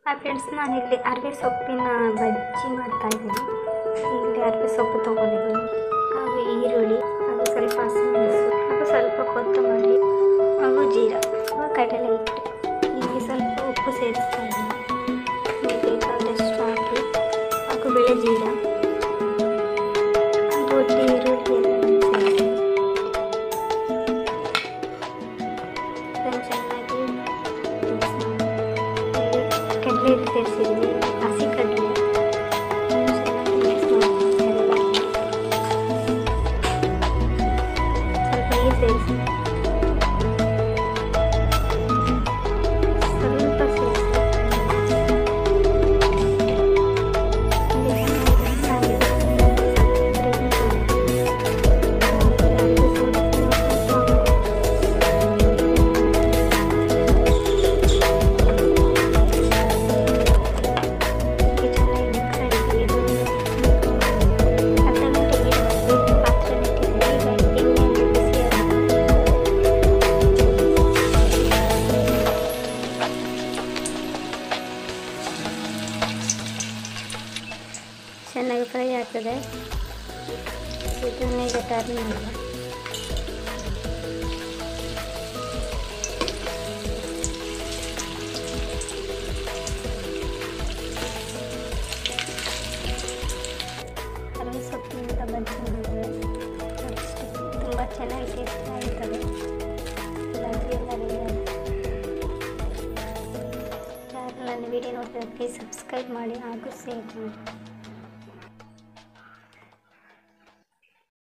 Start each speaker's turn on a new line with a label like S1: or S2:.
S1: Hi friends ನಾನಿಲ್ಲಿ ಅರಿವೆ ಸೊಪ್ಪಿನ ಬಜ್ಜಿ ಮಾಡ್ತಾ ಇದ್ದೀನಿ ಇಲ್ಲಿ ಅರಿವೆ ಸೊಪ್ಪು ತೊಗೊಂಡಿದ್ದೀನಿ ಹಾಗೂ ಈರುಳ್ಳಿ ಹಾಗೂ ಸ್ವಲ್ಪ ಹಸಿಮೆಣಸು ಹಾಗೂ ಸ್ವಲ್ಪ ಕೊತ್ತಂಬರಿ ಹಾಗೂ ಜೀರ ಹಾಗೂ ಕಡಲೆ ಹಿಟ್ಟು ಇಲ್ಲಿ ಸ್ವಲ್ಪ ಉಪ್ಪು ಸೇರಿಸ್ತಾ ಇದ್ದೀನಿ ಇಲ್ಲಿ ಬೇಕಾದಷ್ಟು ಹಾಕಿ ಹಾಗೂ ಬೆಳೆ ಜೀರ ಹಾಗೂ ಒಟ್ಟು ಈರುಳ್ಳಿ ಎಲ್ಲ ಸೇರಿಸಿ ಇದನ್ನು ಚೆನ್ನಾಗಿ ಮಿಕ್ಸ್ ಮಾಡಿ ಇಲ್ಲಿ ಕಡಲೆ ಹಿಟ್ಟು ಸೇರಿಸಿದ್ವಿ ಹಸಿ ಕಡಲೆ ಇದನ್ನು ಚೆನ್ನಾಗಿ ಮಿಕ್ಸ್ ಮಾಡಿ ಎಲ್ಲ. ಸ್ವಲ್ಪ ನೀರು ಸೇರಿಸಿ ಸ್ವಲ್ಪ ಸೇರಿಸಿ ಇಲ್ಲಿ ಚೆನ್ನಾಗಿ mix ಆಗಿದೆ. ಇದಕ್ಕೆ ಚೆನ್ನಾಗಿ ಮಿಕ್ಸ್ ಆಗಿದೆ ಇದು ಅರ್ಧ ಗಂಟೆ ನೀರು ಪಾತ್ರೆ ಇಟ್ಟಿದ್ದೀನಿ ಈಗ ಎಣ್ಣೆ ಬಿಸಿ ಆಗಿದೆ ಚೆನ್ನಾಗಿ ಫ್ರೈ ಆಗ್ತದೆ ಇದನ್ನ ಈಗ ಟರ್ನ್ ಮಾಡುವ ಅರಿವೆ ಸೊಪ್ಪಿನಿಂದ ಬಜ್ಜಿ ಮಾಡಿದ್ರೆ ಅಷ್ಟೇ ತುಂಬ ಚೆನ್ನಾಗಿ ಟೇಸ್ಟ್ ಆಗಿರ್ತದೆ ಇಲ್ಲಾಂದರೆ ಎಲ್ಲ ಯಾರು ನನ್ನ ವಿಡಿಯೋ ನೋಡಿದ್ರೆ ಪ್ಲೀಸ್ ಸಬ್ಸ್ಕ್ರೈಬ್ ಮಾಡಿ ಹಾಗೂ ಶೇರ್ ಮಾಡಿ